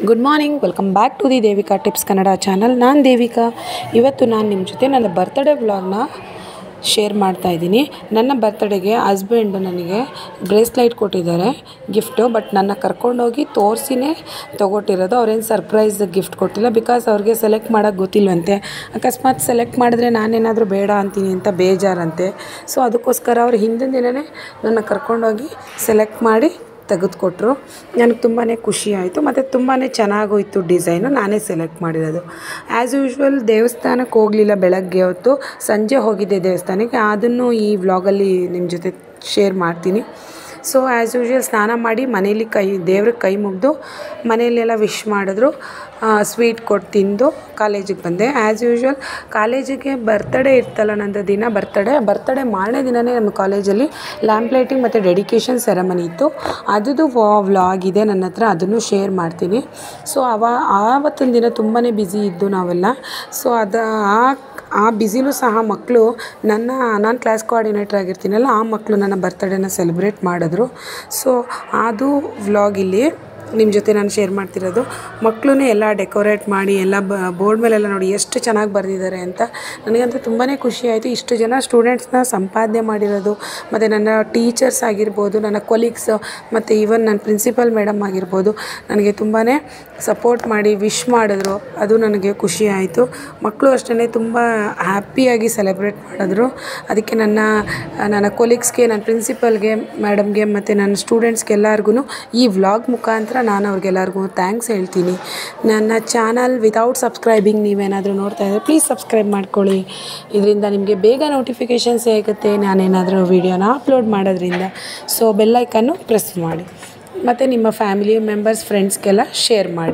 good morning welcome back to the Devika tips Kannada channel ನಾನು ದೇವಿಕಾ ಇವತ್ತು ನಾನು ನಿಮ್ಮ ಜೊತೆ ನನ್ನ ಬರ್ತ್ಡೇ ವ್ಲಾಗ್ನ ಶೇರ್ ಮಾಡ್ತಾ ಇದ್ದೀನಿ ನನ್ನ ಬರ್ತ್ಡೇಗೆ ಹಸ್ಬೆಂಡ್ ನನಗೆ ಬ್ರೇಸ್ಲೈಟ್ ಕೊಟ್ಟಿದ್ದಾರೆ ಗಿಫ್ಟು ಬಟ್ ನನ್ನ ಕರ್ಕೊಂಡೋಗಿ ತೋರಿಸಿನೇ ತೊಗೊಟ್ಟಿರೋದು ಅವ್ರೇನು ಸರ್ಪ್ರೈಸ್ ಗಿಫ್ಟ್ ಕೊಟ್ಟಿಲ್ಲ ಬಿಕಾಸ್ ಅವ್ರಿಗೆ ಸೆಲೆಕ್ಟ್ ಮಾಡೋಕ್ಕೆ ಗೊತ್ತಿಲ್ವಂತೆ ಅಕಸ್ಮಾತ್ ಸೆಲೆಕ್ಟ್ ಮಾಡಿದ್ರೆ ನಾನೇನಾದರೂ ಬೇಡ ಅಂತೀನಿ ಅಂತ ಬೇಜಾರಂತೆ ಸೊ ಅದಕ್ಕೋಸ್ಕರ ಅವ್ರು ಹಿಂದಿನ ದಿನವೇ ನನ್ನ ಕರ್ಕೊಂಡೋಗಿ ಸೆಲೆಕ್ಟ್ ಮಾಡಿ ತೆಗೆದುಕೊಟ್ರು ನನಗೆ ತುಂಬಾ ಖುಷಿ ಆಯಿತು ಮತ್ತು ತುಂಬಾ ಚೆನ್ನಾಗೋಯ್ತು ಡಿಸೈನು ನಾನೇ ಸೆಲೆಕ್ಟ್ ಮಾಡಿರೋದು ಆ್ಯಸ್ ಯೂಶ್ವಲ್ ದೇವಸ್ಥಾನಕ್ಕೆ ಹೋಗಲಿಲ್ಲ ಬೆಳಗ್ಗೆ ಹೊತ್ತು ಸಂಜೆ ಹೋಗಿದ್ದೆ ದೇವಸ್ಥಾನಕ್ಕೆ ಅದನ್ನು ಈ ವ್ಲಾಗಲ್ಲಿ ನಿಮ್ಮ ಜೊತೆ ಶೇರ್ ಮಾಡ್ತೀನಿ ಸೊ ಆ್ಯಸ್ ಯೂಶ್ವಲ್ ಸ್ನಾನ ಮಾಡಿ ಮನೇಲಿ ಕೈ ದೇವ್ರಿಗೆ ಕೈ ಮುಗಿದು ಮನೆಯಲ್ಲೆಲ್ಲ ವಿಶ್ ಮಾಡಿದ್ರು ಸ್ವೀಟ್ ಕೊಟ್ಟು ತಿಂದು ಕಾಲೇಜಿಗೆ ಬಂದೆ ಆ್ಯಸ್ ಯೂಶ್ವಲ್ ಕಾಲೇಜಿಗೆ ಬರ್ತಡೇ ಇರ್ತಲ್ಲ ನಂದು ದಿನ ಬರ್ತಡೇ ಬರ್ತಡೇ ಮಾರನೇ ದಿನವೇ ನಮ್ಮ ಕಾಲೇಜಲ್ಲಿ ಲ್ಯಾಂಪ್ ಲೈಟಿಂಗ್ ಮತ್ತು ಡೆಡಿಕೇಶನ್ ಸೆರೆಮನಿ ಇತ್ತು ಅದ್ರದ್ದು ವ್ಲಾಗ್ ಇದೆ ನನ್ನ ಹತ್ರ ಅದನ್ನು ಶೇರ್ ಮಾಡ್ತೀನಿ ಸೊ ಅವ ಆವತ್ತಿನ ದಿನ ತುಂಬಾ ಬ್ಯುಸಿ ಇದ್ದು ನಾವೆಲ್ಲ ಸೊ ಅದು ಆ ಆ ಬ್ಯುಸಿಲೂ ಸಹ ಮಕ್ಕಳು ನನ್ನ ನಾನು ಕ್ಲಾಸ್ ಕೋಆರ್ಡಿನೇಟರ್ ಆಗಿರ್ತೀನಲ್ಲ ಆ ಮಕ್ಕಳು ನನ್ನ ಬರ್ತಡೇನ ಸೆಲೆಬ್ರೇಟ್ ಮಾಡಿದ್ರು ಸೊ ಅದು ವ್ಲಾಗ್ ಇಲ್ಲಿ ನಿಮ್ಮ ಜೊತೆ ನಾನು ಶೇರ್ ಮಾಡ್ತಿರೋದು ಮಕ್ಕಳು ಎಲ್ಲ ಡೆಕೋರೇಟ್ ಮಾಡಿ ಎಲ್ಲ ಬ ಬೋರ್ಡ್ ಮೇಲೆಲ್ಲ ನೋಡಿ ಎಷ್ಟು ಚೆನ್ನಾಗಿ ಬರೆದಿದ್ದಾರೆ ಅಂತ ನನಗಂತೂ ತುಂಬಾ ಖುಷಿ ಆಯಿತು ಇಷ್ಟು ಜನ ಸ್ಟೂಡೆಂಟ್ಸ್ನ ಸಂಪಾದನೆ ಮಾಡಿರೋದು ಮತ್ತು ನನ್ನ ಟೀಚರ್ಸ್ ಆಗಿರ್ಬೋದು ನನ್ನ ಕೊಲೀಗ್ಸ್ ಮತ್ತು ಈವನ್ ನನ್ನ ಪ್ರಿನ್ಸಿಪಲ್ ಮೇಡಮ್ ಆಗಿರ್ಬೋದು ನನಗೆ ತುಂಬಾ ಸಪೋರ್ಟ್ ಮಾಡಿ ವಿಶ್ ಮಾಡಿದ್ರು ಅದು ನನಗೆ ಖುಷಿ ಆಯಿತು ಮಕ್ಕಳು ಅಷ್ಟೇ ತುಂಬ ಹ್ಯಾಪಿಯಾಗಿ ಸೆಲೆಬ್ರೇಟ್ ಮಾಡಿದ್ರು ಅದಕ್ಕೆ ನನ್ನ ನನ್ನ ಕೊಲೀಗ್ಸ್ಗೆ ನನ್ನ ಪ್ರಿನ್ಸಿಪಲ್ಗೆ ಮೇಡಮ್ಗೆ ಮತ್ತು ನನ್ನ ಸ್ಟೂಡೆಂಟ್ಸ್ಗೆ ಎಲ್ಲರಿಗೂ ಈ ವ್ಲಾಗ್ ಮುಖಾಂತರ ನಾನು ಅವ್ರಿಗೆಲ್ಲರಿಗೂ ಥ್ಯಾಂಕ್ಸ್ ಹೇಳ್ತೀನಿ ನನ್ನ ಚಾನಲ್ ವಿತೌಟ್ ಸಬ್ಸ್ಕ್ರೈಬಿಂಗ್ ನೀವೇನಾದರೂ ನೋಡ್ತಾ ಇದ್ದರೆ ಪ್ಲೀಸ್ ಸಬ್ಸ್ಕ್ರೈಬ್ ಮಾಡ್ಕೊಳ್ಳಿ ಇದರಿಂದ ನಿಮಗೆ ಬೇಗ ನೋಟಿಫಿಕೇಷನ್ ಸಿಗುತ್ತೆ ನಾನೇನಾದರೂ ವೀಡಿಯೋನ ಅಪ್ಲೋಡ್ ಮಾಡೋದ್ರಿಂದ ಸೊ ಬೆಲ್ಲೈಕನ್ನು ಪ್ರೆಸ್ ಮಾಡಿ ಮತ್ತು ನಿಮ್ಮ ಫ್ಯಾಮಿಲಿ ಮೆಂಬರ್ಸ್ ಫ್ರೆಂಡ್ಸ್ಗೆಲ್ಲ ಶೇರ್ ಮಾಡಿ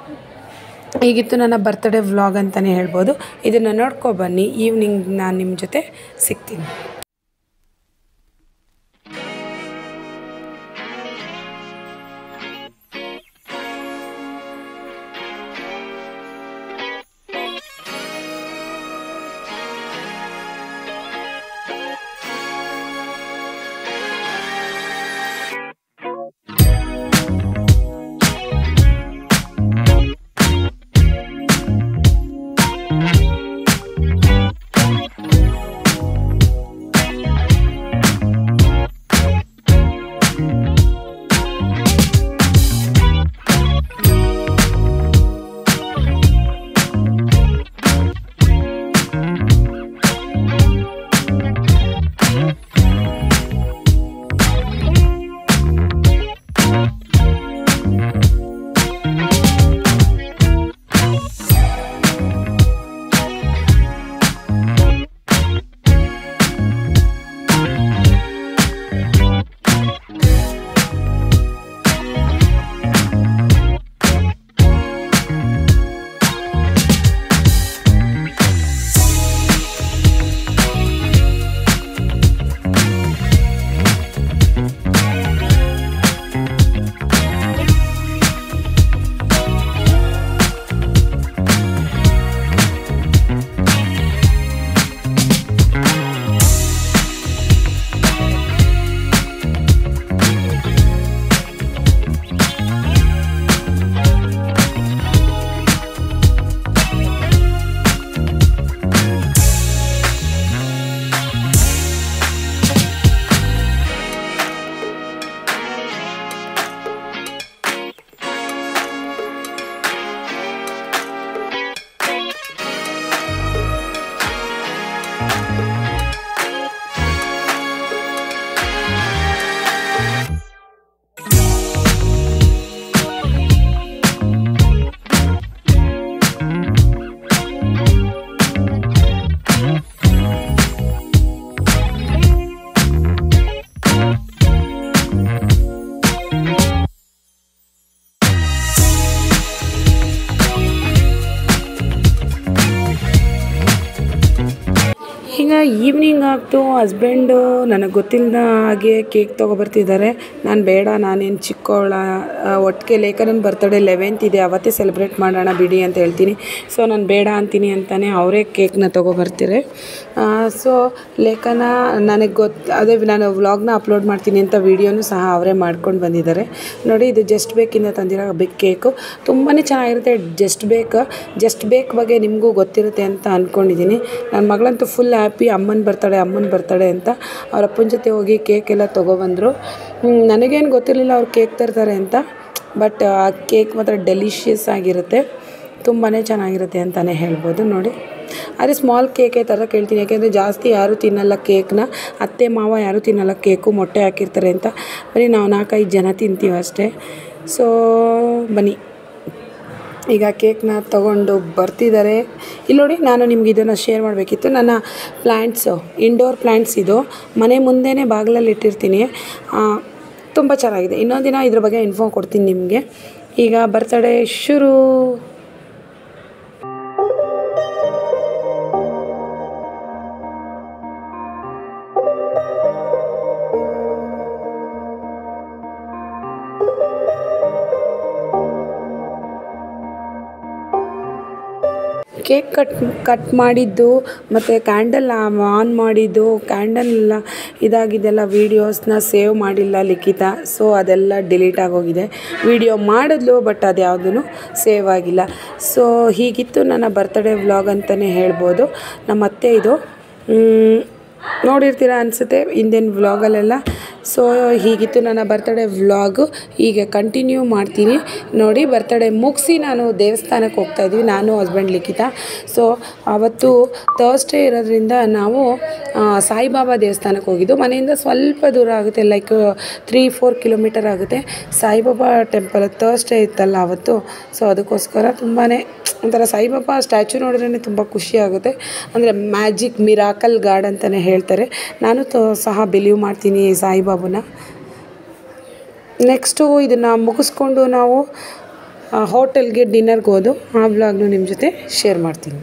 ಹೀಗಿತ್ತು ನನ್ನ ಬರ್ತ್ಡೇ ವ್ಲಾಗ್ ಅಂತಲೇ ಹೇಳ್ಬೋದು ಇದನ್ನು ನೋಡ್ಕೊಬನ್ನಿ ಈವ್ನಿಂಗ್ ನಾನು ನಿಮ್ಮ ಜೊತೆ ಸಿಗ್ತೀನಿ ಈವ್ನಿಂಗ್ ಆಗ್ತು ಹಸ್ಬೆಂಡು ನನಗೆ ಗೊತ್ತಿಲ್ಲದ ಹಾಗೆ ಕೇಕ್ ತೊಗೊಬರ್ತಿದ್ದಾರೆ ನಾನು ಬೇಡ ನಾನೇನು ಚಿಕ್ಕವಳ ಒಟ್ಟಿಗೆ ಲೇಖನನ ಬರ್ತಡೇ ಲೆವೆಂತ್ ಇದೆ ಅವತ್ತೇ ಸೆಲೆಬ್ರೇಟ್ ಮಾಡೋಣ ಬಿಡಿ ಅಂತ ಹೇಳ್ತೀನಿ ಸೊ ನಾನು ಬೇಡ ಅಂತೀನಿ ಅಂತಾನೆ ಅವರೇ ಕೇಕ್ನ ತೊಗೊಬರ್ತಾರೆ ಸೊ ಲೇಖನ ನನಗೆ ಗೊತ್ತು ಅದೇ ನಾನು ವ್ಲಾಗ್ನ ಅಪ್ಲೋಡ್ ಮಾಡ್ತೀನಿ ಅಂತ ವೀಡಿಯೋನು ಸಹ ಅವರೇ ಮಾಡ್ಕೊಂಡು ಬಂದಿದ್ದಾರೆ ನೋಡಿ ಇದು ಜಸ್ಟ್ ಬೇಕಿಂದ ತಂದಿರೋ ಬಿಗ್ ಕೇಕು ತುಂಬಾ ಚೆನ್ನಾಗಿರುತ್ತೆ ಜಸ್ಟ್ ಬೇಕ್ ಜಸ್ಟ್ ಬೇಕ್ ಬಗ್ಗೆ ನಿಮಗೂ ಗೊತ್ತಿರುತ್ತೆ ಅಂತ ಅಂದ್ಕೊಂಡಿದ್ದೀನಿ ನನ್ನ ಮಗಳಂತೂ ಫುಲ್ ಹ್ಯಾಪಿ ಅಮ್ಮನ ಬರ್ತಡೆ ಅಮ್ಮನ ಬರ್ತಡೆ ಅಂತ ಅವ್ರ ಅಪ್ಪನ ಜೊತೆ ಹೋಗಿ ಕೇಕ್ ಎಲ್ಲ ತೊಗೊಬಂದರು ನನಗೇನು ಗೊತ್ತಿರಲಿಲ್ಲ ಅವ್ರು ಕೇಕ್ ತರ್ತಾರೆ ಅಂತ ಬಟ್ ಆ ಕೇಕ್ ಮಾತ್ರ ಡೆಲಿಷಿಯಸ್ ಆಗಿರುತ್ತೆ ತುಂಬಾ ಚೆನ್ನಾಗಿರುತ್ತೆ ಅಂತಲೇ ಹೇಳ್ಬೋದು ನೋಡಿ ಅದೇ ಸ್ಮಾಲ್ ಕೇಕೇ ಥರ ಕೇಳ್ತೀನಿ ಯಾಕೆಂದರೆ ಜಾಸ್ತಿ ಯಾರೂ ತಿನ್ನಲ್ಲ ಕೇಕ್ನ ಅತ್ತೆ ಮಾವ ಯಾರೂ ತಿನ್ನಲ್ಲ ಕೇಕು ಮೊಟ್ಟೆ ಹಾಕಿರ್ತಾರೆ ಅಂತ ಬರೀ ನಾವು ನಾಲ್ಕೈದು ಜನ ತಿಂತೀವಿ ಅಷ್ಟೇ ಸೊ ಬನ್ನಿ ಈಗ ಕೇಕ್ನ ತೊಗೊಂಡು ಬರ್ತಿದ್ದಾರೆ ಇಲ್ಲಿ ನೋಡಿ ನಾನು ನಿಮ್ಗೆ ಇದನ್ನು ಶೇರ್ ಮಾಡಬೇಕಿತ್ತು ನನ್ನ ಪ್ಲ್ಯಾಂಟ್ಸು ಇಂಡೋರ್ ಪ್ಲ್ಯಾಂಟ್ಸ್ ಇದು ಮನೆ ಮುಂದೆನೇ ಬಾಗಿಲಲ್ಲಿ ಇಟ್ಟಿರ್ತೀನಿ ತುಂಬ ಚೆನ್ನಾಗಿದೆ ಇನ್ನೊಂದು ದಿನ ಇದ್ರ ಬಗ್ಗೆ ಇನ್ಫೋ ಕೊಡ್ತೀನಿ ನಿಮಗೆ ಈಗ ಬರ್ತಡೇ ಶುರು ಕೇಕ್ ಕಟ್ ಕಟ್ ಮಾಡಿದ್ದು ಮತ್ತು ಕ್ಯಾಂಡಲ್ ಆನ್ ಮಾಡಿದ್ದು ಕ್ಯಾಂಡಲ್ ಇದಾಗಿದ್ದೆಲ್ಲ ವೀಡಿಯೋಸ್ನ ಸೇವ್ ಮಾಡಿಲ್ಲ ಲಿಖಿತ ಸೊ ಅದೆಲ್ಲ ಡಿಲೀಟ್ ಆಗೋಗಿದೆ ವೀಡಿಯೋ ಮಾಡಿದ್ಲು ಬಟ್ ಅದು ಯಾವುದೂ ಸೇವ್ ಆಗಿಲ್ಲ ಸೊ ಹೀಗಿತ್ತು ನನ್ನ ಬರ್ತಡೇ ವ್ಲಾಗ್ ಅಂತಲೇ ಹೇಳ್ಬೋದು ನಮ್ಮ ಅತ್ತೆ ಇದು ನೋಡಿರ್ತೀರ ಅನಿಸುತ್ತೆ ಹಿಂದಿನ ವ್ಲಾಗಲ್ಲೆಲ್ಲ ಸೊ ಹೀಗಿತ್ತು ನನ್ನ ಬರ್ತಡೇ ವ್ಲಾಗು ಹೀಗೆ ಕಂಟಿನ್ಯೂ ಮಾಡ್ತೀನಿ ನೋಡಿ ಬರ್ತಡೇ ಮುಗಿಸಿ ನಾನು ದೇವಸ್ಥಾನಕ್ಕೆ ಹೋಗ್ತಾ ಇದ್ವಿ ನಾನು ಹಸ್ಬೆಂಡ್ ಲಿಖಿತ ಸೊ ಆವತ್ತು ಥರ್ಸ್ಡೇ ಇರೋದ್ರಿಂದ ನಾವು ಸಾಯಿಬಾಬಾ ದೇವಸ್ಥಾನಕ್ಕೆ ಹೋಗಿದ್ದು ಮನೆಯಿಂದ ಸ್ವಲ್ಪ ದೂರ ಆಗುತ್ತೆ ಲೈಕ್ ತ್ರೀ ಫೋರ್ ಕಿಲೋಮೀಟರ್ ಆಗುತ್ತೆ ಸಾಯಿಬಾಬಾ ಟೆಂಪಲ್ ಥರ್ಸ್ಡೇ ಇತ್ತಲ್ಲ ಆವತ್ತು ಸೊ ಅದಕ್ಕೋಸ್ಕರ ತುಂಬಾ ಒಂಥರ ಸಾಯಿಬಾಬಾ ಸ್ಟ್ಯಾಚು ನೋಡಿದ್ರೇ ತುಂಬ ಖುಷಿ ಆಗುತ್ತೆ ಅಂದರೆ ಮ್ಯಾಜಿಕ್ ಮಿರಾಕಲ್ ಗಾಡ್ ಅಂತಲೇ ಹೇಳ್ತಾರೆ ನಾನು ತ ಸಹ ಬಿಲೀವ್ ಮಾಡ್ತೀನಿ ಸಾಯಿಬಾಬನ ನೆಕ್ಸ್ಟು ಇದನ್ನು ಮುಗಿಸ್ಕೊಂಡು ನಾವು ಹೋಟೆಲ್ಗೆ ಡಿನ್ನರ್ಗೆ ಹೋದು ಆ ವ್ಲಾಗ್ನು ನಿಮ್ಮ ಜೊತೆ ಶೇರ್ ಮಾಡ್ತೀನಿ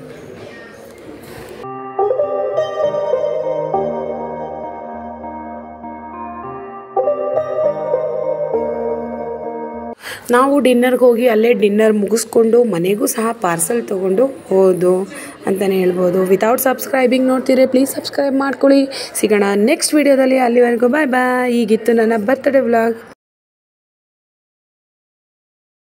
ನಾವು ಡಿನ್ನರ್ಗೆ ಹೋಗಿ ಅಲ್ಲೇ ಡಿನ್ನರ್ ಮುಗಿಸ್ಕೊಂಡು ಮನೆಗೂ ಸಹ ಪಾರ್ಸಲ್ ತೊಗೊಂಡು ಹೋದು ಅಂತಲೇ ಹೇಳ್ಬೋದು ವಿತೌಟ್ ಸಬ್ಸ್ಕ್ರೈಬಿಂಗ್ ನೋಡ್ತೀರಿ ಪ್ಲೀಸ್ ಸಬ್ಸ್ಕ್ರೈಬ್ ಮಾಡ್ಕೊಳ್ಳಿ ಸಿಗೋಣ ನೆಕ್ಸ್ಟ್ ವೀಡಿಯೋದಲ್ಲಿ ಅಲ್ಲಿವರೆಗೂ ಬಾಯ್ ಬಾಯ್ ಈಗಿತ್ತು ನನ್ನ ಬರ್ತ್ಡೇ ವ್ಲಾಗ್